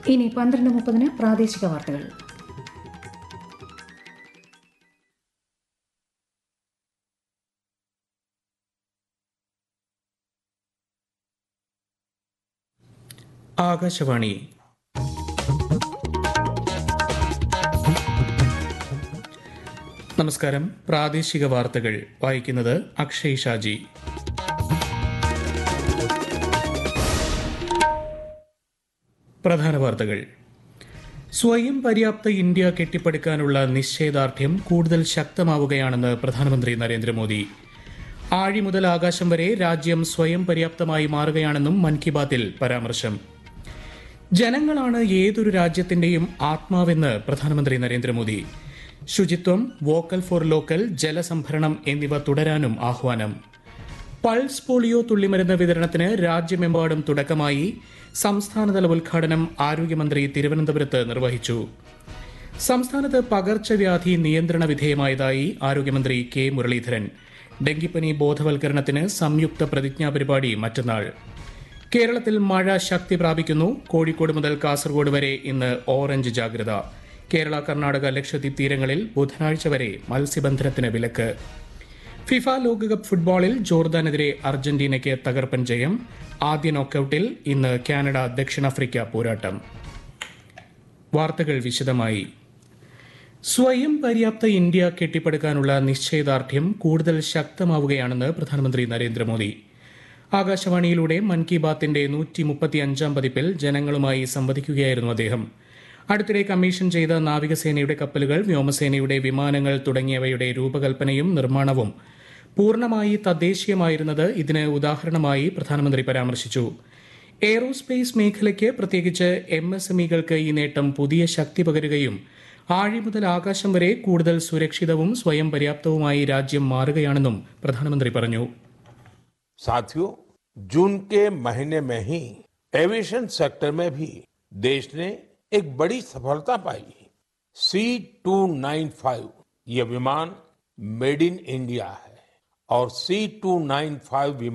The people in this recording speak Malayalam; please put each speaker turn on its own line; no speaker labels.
ഇനി പന്ത്രണ്ട് മുപ്പതിന് പ്രാദേശിക വാർത്തകൾ
ആകാശവാണി നമസ്കാരം പ്രാദേശിക വാർത്തകൾ വായിക്കുന്നത് അക്ഷയ് ഷാജി പ്രധാന വാർത്തകൾ സ്വയം പര്യാപ്ത ഇന്ത്യ കെട്ടിപ്പടുക്കാനുള്ള നിശ്ചയദാർഢ്യം കൂടുതൽ ശക്തമാവുകയാണെന്ന് പ്രധാനമന്ത്രി നരേന്ദ്രമോദി ആഴി മുതൽ ആകാശം വരെ രാജ്യം സ്വയം പര്യാപ്തമായി മാറുകയാണെന്നും മൻ കി ബാത്തിൽ പരാമർശം ജനങ്ങളാണ് ഏതൊരു രാജ്യത്തിന്റെയും ആത്മാവെന്ന് പ്രധാനമന്ത്രി നരേന്ദ്രമോദി ശുചിത്വം വോക്കൽ ഫോർ ലോക്കൽ ജലസംഭരണം എന്നിവ തുടരാനും ആഹ്വാനം പൾസ് പോളിയോ തുള്ളിമരുന്ന് വിതരണത്തിന് രാജ്യമെമ്പാടും തുടക്കമായി സംസ്ഥാനതല ഉദ്ഘാടനം ആരോഗ്യമന്ത്രി തിരുവനന്തപുരത്ത് നിർവഹിച്ചു സംസ്ഥാനത്ത് പകർച്ചവ്യാധി നിയന്ത്രണ വിധേയമായതായി ആരോഗ്യമന്ത്രി കെ മുരളീധരൻ ഡെങ്കിപ്പനി ബോധവൽക്കരണത്തിന് സംയുക്ത പ്രതിജ്ഞാ പരിപാടി മറ്റന്നാൾ കേരളത്തിൽ മഴ ശക്തി പ്രാപിക്കുന്നു കോഴിക്കോട് മുതൽ കാസർഗോഡ് വരെ ഇന്ന് ഓറഞ്ച് ജാഗ്രത കേരള കർണാടക ലക്ഷദ്വീപ് തീരങ്ങളിൽ ബുധനാഴ്ച വരെ മത്സ്യബന്ധനത്തിന് വിലക്ക് ഫിഫ ലോകകപ്പ് ഫുട്ബോളിൽ ജോർദാനെതിരെ അർജന്റീനയ്ക്ക് തകർപ്പൻ ജയം ആദ്യ നോക്കൌട്ടിൽ ഇന്ന് കാനഡ ദക്ഷിണാഫ്രിക്ക പോരാട്ടം വാർത്തകൾ വിശദമായി സ്വയം പര്യാപ്ത ഇന്ത്യ കെട്ടിപ്പടുക്കാനുള്ള നിശ്ചയദാർഢ്യം കൂടുതൽ ശക്തമാവുകയാണെന്ന് പ്രധാനമന്ത്രി നരേന്ദ്രമോദി ആകാശവാണിയിലൂടെ മൻ കി ബാത്തിന്റെ നൂറ്റി മുപ്പത്തിയഞ്ചാം പതിപ്പിൽ ജനങ്ങളുമായി സംവദിക്കുകയായിരുന്നു അദ്ദേഹം അടുത്തിടെ കമ്മീഷൻ ചെയ്ത നാവികസേനയുടെ കപ്പലുകൾ വ്യോമസേനയുടെ വിമാനങ്ങൾ തുടങ്ങിയവയുടെ രൂപകൽപ്പനയും നിർമ്മാണവും പൂർണ്ണമായി തദ്ദേശീയമായിരുന്നത് ഇതിന് ഉദാഹരണമായി പ്രധാനമന്ത്രി പരാമർശിച്ചു എയ്റോസ്പേസ് മേഖലയ്ക്ക് പ്രത്യേകിച്ച് എം എസ് എം ഇകൾക്ക് ഈ നേട്ടം പുതിയ ശക്തി പകരുകയും ആഴി മുതൽ ആകാശം വരെ കൂടുതൽ സുരക്ഷിതവും സ്വയം പര്യാപ്തവുമായി രാജ്യം മാറുകയാണെന്നും പ്രധാനമന്ത്രി പറഞ്ഞു
साथियों जून के महीने में ही एविएशन सेक्टर में भी देश ने एक बड़ी सफलता पाई सी टू नाइन फाइव ये विमान मेड इन इंडिया है और सी टू नाइन फाइव विमान